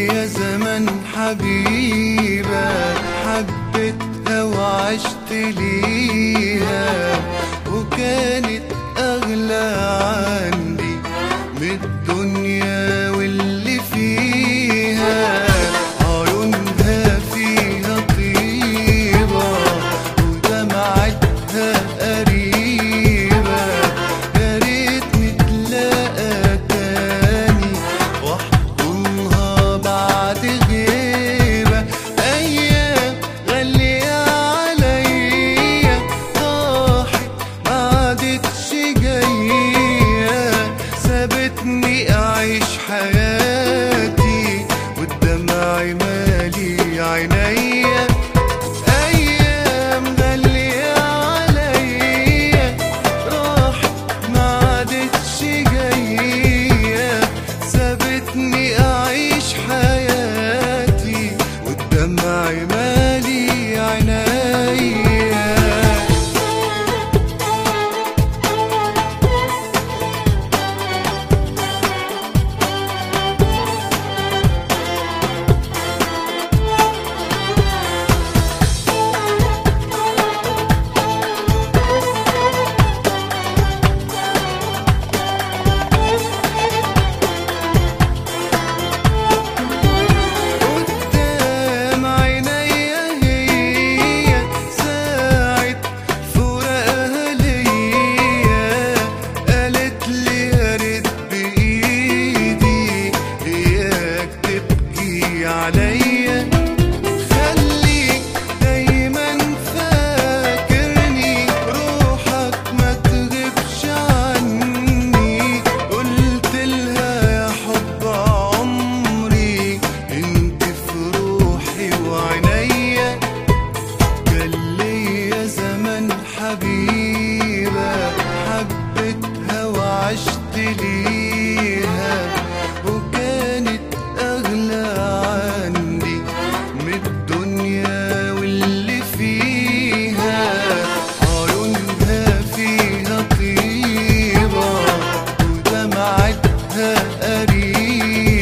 ليا زمن حبيبة حبيتها وعشت ليها وكانت أغلى عندي من الدنيا واللي فيها عيونها فيها طيبة ودمعتها قريبة يا ريت نتلاقى تاني واحضنها بعد غيبة أيام غالية عليا راحت ما عادتش جاية سابتني أعيش حياتي والدمع مالي عينيا أيام غالية عليا راحت ما عادتش جاية سابتني أعيش حياتي والدمع مالي عينيا قدام عينيا هي ساعة فراقها ليا قالت لي يا ريت بإيدي إياك تبكي عليا خليك دايما فاكرني روحك ما تغيبش عني قلت لها يا حب عمري انت في روحي وعينيا كان ليا زمن حبيبة حبيتها وعشت ليها وكانت أغلى عندي من الدنيا واللي فيها عيونها فيها طيبة ودمعتها قريبة